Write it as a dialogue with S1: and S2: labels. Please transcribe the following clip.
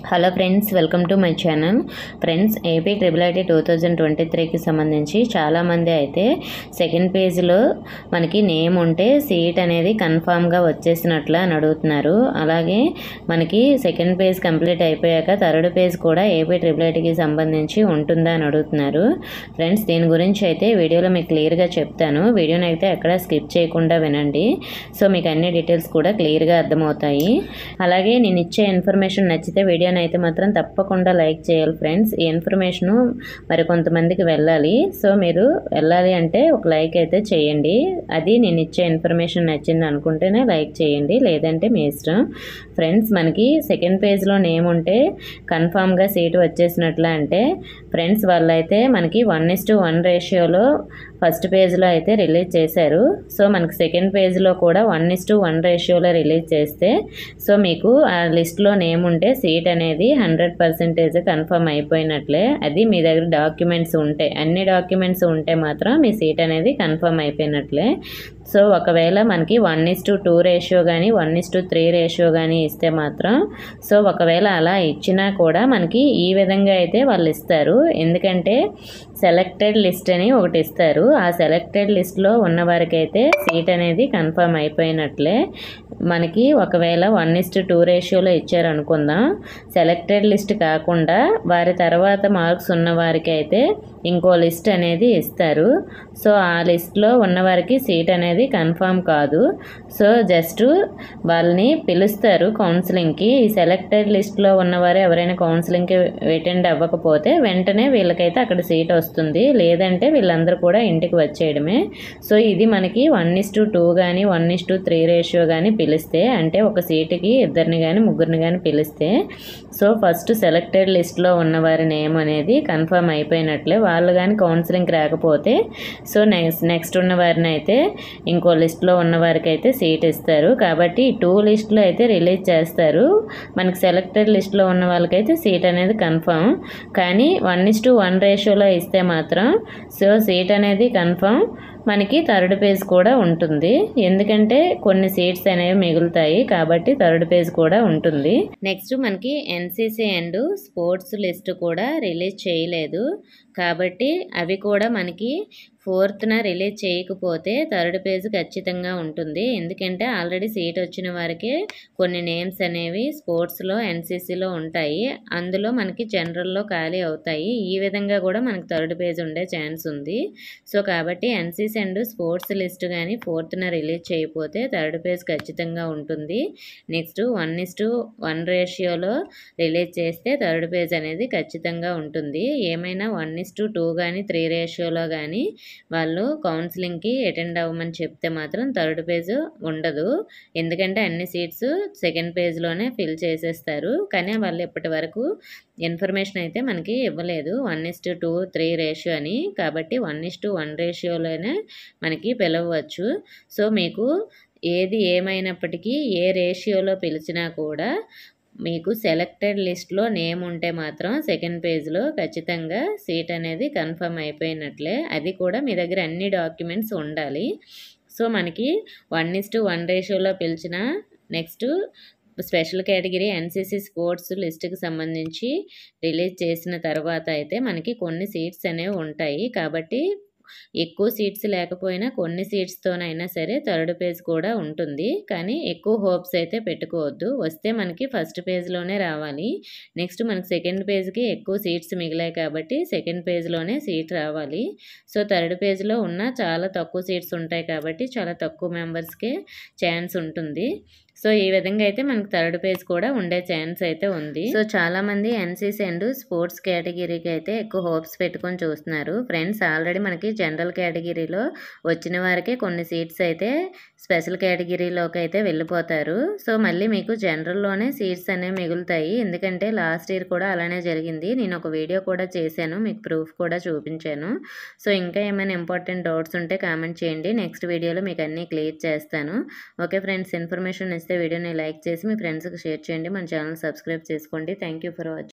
S1: hello friends welcome to my channel friends AP triple IT two thousand twenty త్రీకి సంబంధించి చాలామంది అయితే second పేజ్లో మనకి నేమ్ ఉంటే సీట్ అనేది కన్ఫామ్గా వచ్చేసినట్లు అని అడుగుతున్నారు అలాగే మనకి సెకండ్ పేజ్ కంప్లీట్ అయిపోయాక థర్డ్ పేజ్ కూడా ఏపీ ట్రిపుల్ ఐటీకి సంబంధించి ఉంటుందా అని అడుగుతున్నారు ఫ్రెండ్స్ దీని గురించి అయితే వీడియోలో మీకు క్లియర్గా చెప్తాను వీడియోని అయితే ఎక్కడ స్కిప్ చేయకుండా వినండి సో మీకు అన్ని డీటెయిల్స్ కూడా క్లియర్గా అర్థమవుతాయి అలాగే నేను ఇచ్చే ఇన్ఫర్మేషన్ నచ్చితే వీడియోని అయితే మాత్రం తప్పకుండా లైక్ చేయాలి ఫ్రెండ్స్ ఈ ఇన్ఫర్మేషను మరి కొంతమందికి వెళ్ళాలి సో మీరు వెళ్ళాలి అంటే ఒక లైక్ అయితే చేయండి అది నేను ఇచ్చే ఇన్ఫర్మేషన్ నచ్చింది అనుకుంటేనే లైక్ చేయండి లేదంటే మీ ఇష్టం ఫ్రెండ్స్ మనకి సెకండ్ పేజ్లో నేమ్ ఉంటే కన్ఫామ్గా సీటు వచ్చేసినట్లే అంటే ఫ్రెండ్స్ వాళ్ళైతే మనకి వన్ ఇస్ టు వన్ రేషియోలో ఫస్ట్ పేజ్లో అయితే రిలీజ్ చేశారు సో మనకి సెకండ్ పేజ్లో కూడా వన్ ఇస్ టు వన్ రేషియోలో రిలీజ్ చేస్తే సో మీకు ఆ లిస్ట్లో నేమ్ ఉంటే సీట్ అనేది హండ్రెడ్ పర్సెంటేజ్ కన్ఫర్మ్ అయిపోయినట్లే అది మీ దగ్గర డాక్యుమెంట్స్ ఉంటే అన్ని డాక్యుమెంట్స్ ఉంటే మాత్రం మీ సీట్ అనేది కన్ఫర్మ్ అయిపోయినట్లే సో ఒకవేళ మనకి one is to two ratio కానీ one is to three ratio కానీ ఇస్తే మాత్రం సో ఒకవేళ అలా ఇచ్చినా కూడా మనకి ఈ విధంగా అయితే వాళ్ళు ఇస్తారు ఎందుకంటే సెలెక్టెడ్ లిస్ట్ అని ఒకటి ఇస్తారు ఆ సెలెక్టెడ్ లిస్ట్లో ఉన్న వారికైతే సీట్ అనేది కన్ఫర్మ్ అయిపోయినట్లే మనకి ఒకవేళ వన్ ఇస్ టు టూ రేషియోలో ఇచ్చారనుకుందాం సెలెక్టెడ్ లిస్ట్ కాకుండా వారి తర్వాత మార్క్స్ ఉన్న వారికి అయితే ఇంకో లిస్ట్ అనేది ఇస్తారు సో ఆ లిస్ట్లో ఉన్నవారికి సీట్ అనేది కన్ఫర్మ్ కాదు సో జస్ట్ వాళ్ళని పిలుస్తారు కౌన్సిలింగ్కి ఈ సెలెక్టెడ్ లిస్ట్లో ఉన్నవారు ఎవరైనా కౌన్సిలింగ్కి అటెండ్ అవ్వకపోతే వెంటనే వీళ్ళకైతే అక్కడ సీట్ వస్తుంది లేదంటే వీళ్ళందరూ కూడా ఇంటికి వచ్చేయడమే సో ఇది మనకి వన్ ఇస్ టు టూ కానీ one is to three ratio కానీ పిలిస్తే అంటే ఒక సీటుకి ఇద్దరిని కానీ ముగ్గురిని కానీ పిలిస్తే సో ఫస్ట్ సెలెక్టెడ్ లిస్ట్లో ఉన్నవారి నేమ్ అనేది కన్ఫర్మ్ అయిపోయినట్లే వాళ్ళు కానీ కౌన్సిలింగ్కి రాకపోతే సో నెక్స్ట్ నెక్స్ట్ ఉన్న వారిని అయితే ఇంకో లిస్ట్లో ఉన్న వారికి అయితే సీట్ ఇస్తారు కాబట్టి ఈ టూ లిస్ట్లో అయితే రిలీజ్ చేస్తారు మనకి సెలెక్టెడ్ లిస్ట్లో ఉన్న వాళ్ళకైతే సీట్ అనేది కన్ఫర్మ్ కానీ వన్ ఇస్ టు వన్ రేషియోలో ఇస్తే మాత్రం సో సీట్ అనేది కన్ఫర్మ్ మనకి థర్డ్ పేజ్ కూడా ఉంటుంది ఎందుకంటే కొన్ని సీట్స్ అనేవి మిగులుతాయి కాబట్టి థర్డ్ పేజ్ కూడా ఉంటుంది నెక్స్ట్ మనకి ఎన్సీసీ అండ్ స్పోర్ట్స్ లిస్ట్ కూడా రిలీజ్ చేయలేదు కాబట్టి అవి కూడా మనకి ఫోర్త్న రిలీజ్ చేయకపోతే థర్డ్ పేజ్ ఖచ్చితంగా ఉంటుంది ఎందుకంటే ఆల్రెడీ సీట్ వచ్చిన వారికే కొన్ని నేమ్స్ అనేవి స్పోర్ట్స్లో ఎన్సీసీలో ఉంటాయి అందులో మనకి జనరల్లో ఖాళీ అవుతాయి ఈ విధంగా కూడా మనకి థర్డ్ పేజ్ ఉండే ఛాన్స్ ఉంది సో కాబట్టి ఎన్సీసీ అండ్ స్పోర్ట్స్ లిస్ట్ కానీ ఫోర్త్న రిలీజ్ చేయకపోతే థర్డ్ పేజ్ ఖచ్చితంగా ఉంటుంది next one is to one రేషియోలో రిలీజ్ చేస్తే థర్డ్ పేజ్ అనేది ఖచ్చితంగా ఉంటుంది ఏమైనా వన్ ఇస్ టు టూ కానీ త్రీ రేషియోలో కానీ వాళ్ళు కౌన్సిలింగ్కి అటెండ్ అవ్వమని చెప్తే మాత్రం థర్డ్ పేజ్ ఉండదు ఎందుకంటే అన్ని సీట్స్ సెకండ్ పేజ్లోనే ఫిల్ చేసేస్తారు కానీ వాళ్ళు ఇప్పటి వరకు ఇన్ఫర్మేషన్ అయితే మనకి ఇవ్వలేదు one is to two three ratio అని కాబట్టి వన్ ఇస్ టు వన్ రేషియోలోనే మనకి పిలవచ్చు సో మీకు ఏది ఏమైనప్పటికీ ఏ రేషియోలో పిలిచినా కూడా మీకు సెలెక్టెడ్ లిస్ట్లో నేమ్ ఉంటే మాత్రం సెకండ్ పేజ్లో ఖచ్చితంగా సీట్ అనేది కన్ఫర్మ్ అయిపోయినట్లే అది కూడా మీ దగ్గర అన్ని డాక్యుమెంట్స్ ఉండాలి సో మనకి వన్ ఇస్ టు వన్ రేషియోలో పిలిచిన next special category NCC sports లిస్ట్కి సంబంధించి రిలీజ్ చేసిన తర్వాత అయితే మనకి కొన్ని సీట్స్ అనేవి ఉంటాయి కాబట్టి ఎక్కువ సీట్స్ లేకపోయినా కొన్ని సీట్స్తోనైనా సరే థర్డ్ పేజ్ కూడా ఉంటుంది కానీ ఎక్కువ హోప్స్ అయితే పెట్టుకోవద్దు వస్తే మనకి ఫస్ట్ పేజ్లోనే రావాలి నెక్స్ట్ మనకి సెకండ్ పేజ్కి ఎక్కువ సీట్స్ మిగిలాయి కాబట్టి సెకండ్ పేజ్లోనే సీట్ రావాలి సో థర్డ్ పేజ్లో ఉన్న చాలా తక్కువ సీట్స్ ఉంటాయి కాబట్టి చాలా తక్కువ మెంబర్స్కే ఛాన్స్ ఉంటుంది సో ఈ విధంగా అయితే మనకి థర్డ్ పేజ్ కూడా ఉండే ఛాన్స్ అయితే ఉంది సో చాలా మంది ఎన్సీసీ అండ్ స్పోర్ట్స్ కేటగిరీకి అయితే ఎక్కువ హోప్స్ పెట్టుకొని చూస్తున్నారు ఫ్రెండ్స్ ఆల్రెడీ మనకి జనరల్ కేటగిరీలో వచ్చిన వారికే కొన్ని సీట్స్ అయితే స్పెషల్ కేటగిరీలోకి అయితే వెళ్ళిపోతారు సో మళ్ళీ మీకు జనరల్లోనే సీట్స్ అనేవి మిగులుతాయి ఎందుకంటే లాస్ట్ ఇయర్ కూడా అలానే జరిగింది నేను ఒక వీడియో కూడా చేశాను మీకు ప్రూఫ్ కూడా చూపించాను సో ఇంకా ఏమైనా ఇంపార్టెంట్ డౌట్స్ ఉంటే కామెంట్ చేయండి నెక్స్ట్ వీడియోలో మీకు అన్నీ క్లియర్ చేస్తాను ఓకే ఫ్రెండ్స్ ఇన్ఫర్మేషన్ ఇస్తే వీడియోని లైక్ చేసి మీ ఫ్రెండ్స్కి షేర్ చేయండి మన ఛానల్ సబ్స్క్రైబ్ చేసుకోండి థ్యాంక్ యూ ఫర్ వాచింగ్